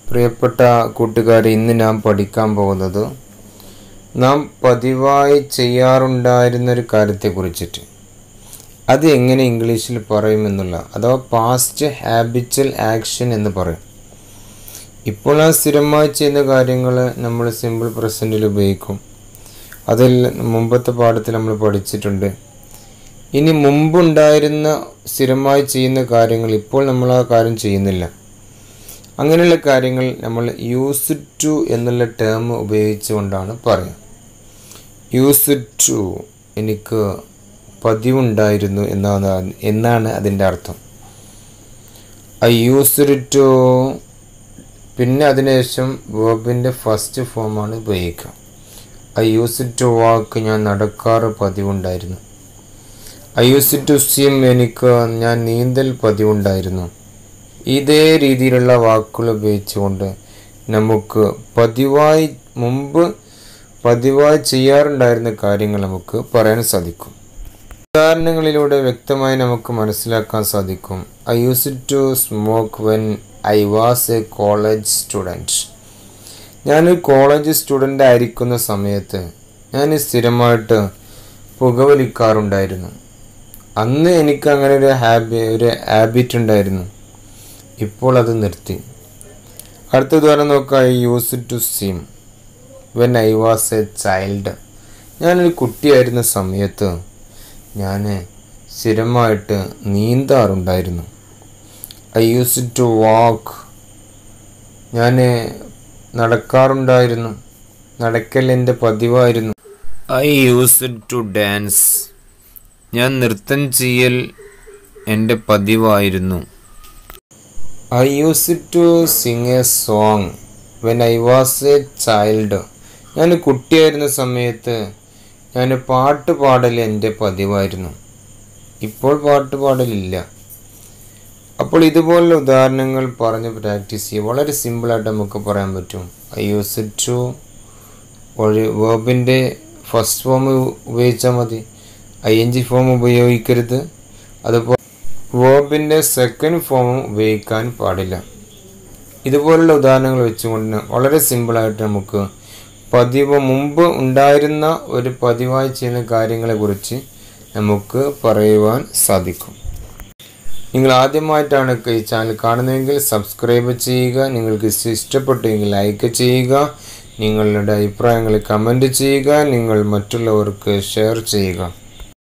പ്രിയപ്പെട്ട കൂട്ടുകാരെ ഇന്ന് നാം പഠിക്കാൻ പോകുന്നത് നാം പതിവായി ചെയ്യാറുണ്ടായിരുന്ന ഒരു കാര്യത്തെക്കുറിച്ചിട്ട് അത് എങ്ങനെ ഇംഗ്ലീഷിൽ പറയുമെന്നുള്ള അഥവാ പാസ്റ്റ് ഹാബിച്വൽ ആക്ഷൻ എന്ന് പറയും ഇപ്പോൾ നാം സ്ഥിരമായി ചെയ്യുന്ന കാര്യങ്ങൾ നമ്മൾ സിമ്പിൾ പ്രസൻറ്റിൽ ഉപയോഗിക്കും അതിൽ മുമ്പത്തെ പാഠത്തിൽ നമ്മൾ പഠിച്ചിട്ടുണ്ട് ഇനി മുമ്പുണ്ടായിരുന്ന സ്ഥിരമായി ചെയ്യുന്ന കാര്യങ്ങൾ ഇപ്പോൾ നമ്മൾ ആ കാര്യം ചെയ്യുന്നില്ല അങ്ങനെയുള്ള കാര്യങ്ങൾ നമ്മൾ യൂസ് ടു എന്നുള്ള ടേം ഉപയോഗിച്ചുകൊണ്ടാണ് പറയുക യൂസ് ടു എനിക്ക് പതിവുണ്ടായിരുന്നു എന്നാണ് എന്നാണ് അതിൻ്റെ അർത്ഥം ഐ യൂസ് ടു പിന്നെ അതിനുശേഷം വേർബിൻ്റെ ഫസ്റ്റ് ഫോമാണ് ഉപയോഗിക്കുക ഐ യൂസ് ടു വാക്ക് ഞാൻ നടക്കാറ് പതിവുണ്ടായിരുന്നു ഐ യൂസ് ടു സ്വിം എനിക്ക് ഞാൻ നീന്തൽ പതിവുണ്ടായിരുന്നു ഇതേ രീതിയിലുള്ള വാക്കുകൾ ഉപയോഗിച്ചുകൊണ്ട് നമുക്ക് പതിവായി മുമ്പ് പതിവായി ചെയ്യാറുണ്ടായിരുന്ന കാര്യങ്ങൾ നമുക്ക് പറയാൻ സാധിക്കും ഉദാഹരണങ്ങളിലൂടെ വ്യക്തമായി നമുക്ക് മനസ്സിലാക്കാൻ സാധിക്കും I use to smoke when I was a college student ഞാനൊരു കോളേജ് സ്റ്റുഡൻ്റ് ആയിരിക്കുന്ന സമയത്ത് ഞാൻ സ്ഥിരമായിട്ട് പുകവലിക്കാറുണ്ടായിരുന്നു അന്ന് എനിക്ക് അങ്ങനെ ഒരു ഹാബി ഒരു ഹാബിറ്റ് ഉണ്ടായിരുന്നു ഇപ്പോൾ അത് നിർത്തി അടുത്ത ഉദാഹരണം നോക്കുക I use to swim when I was a child ഞാനൊരു കുട്ടിയായിരുന്ന സമയത്ത് ഞാൻ സ്ഥിരമായിട്ട് നീന്താറുണ്ടായിരുന്നു ഐ യൂസ് ടു വാക്ക് ഞാൻ നടക്കാറുണ്ടായിരുന്നു നടക്കൽ എൻ്റെ പതിവായിരുന്നു ഐ യൂസ് ടു ഡാൻസ് ഞാൻ നൃത്തം ചെയ്യൽ എൻ്റെ പതിവായിരുന്നു I use to sing a song when I was a child ഞാൻ കുട്ടിയായിരുന്ന സമയത്ത് ഞാൻ പാട്ട് പാടൽ എൻ്റെ പതിവായിരുന്നു ഇപ്പോൾ പാട്ട് പാടലില്ല അപ്പോൾ ഇതുപോലുള്ള ഉദാഹരണങ്ങൾ പറഞ്ഞ് പ്രാക്ടീസ് ചെയ്യുക വളരെ സിമ്പിളായിട്ട് നമുക്ക് പറയാൻ പറ്റും ഐ യൂസ് ടു ഒരു വേർബിൻ്റെ ഫസ്റ്റ് ഫോം ഉപയോഗിച്ചാൽ മതി ഐ എൻ ജി ഫോം ഉപയോഗിക്കരുത് അതുപോലെ വേർബിൻ്റെ സെക്കൻഡ് ഫോമും ഉപയോഗിക്കാൻ പാടില്ല ഇതുപോലുള്ള ഉദാഹരണങ്ങൾ വെച്ചുകൊണ്ട് വളരെ സിമ്പിളായിട്ട് നമുക്ക് പതിവ് മുമ്പ് ഉണ്ടായിരുന്ന ഒരു പതിവായി ചെയ്യുന്ന കാര്യങ്ങളെക്കുറിച്ച് നമുക്ക് പറയുവാൻ സാധിക്കും നിങ്ങൾ ആദ്യമായിട്ടാണ് ഈ ചാനൽ കാണുന്നതെങ്കിൽ സബ്സ്ക്രൈബ് ചെയ്യുക നിങ്ങൾക്ക് ഇഷ്ടപ്പെട്ടുവെങ്കിൽ ലൈക്ക് ചെയ്യുക നിങ്ങളുടെ അഭിപ്രായങ്ങൾ കമൻറ്റ് ചെയ്യുക നിങ്ങൾ മറ്റുള്ളവർക്ക് ഷെയർ ചെയ്യുക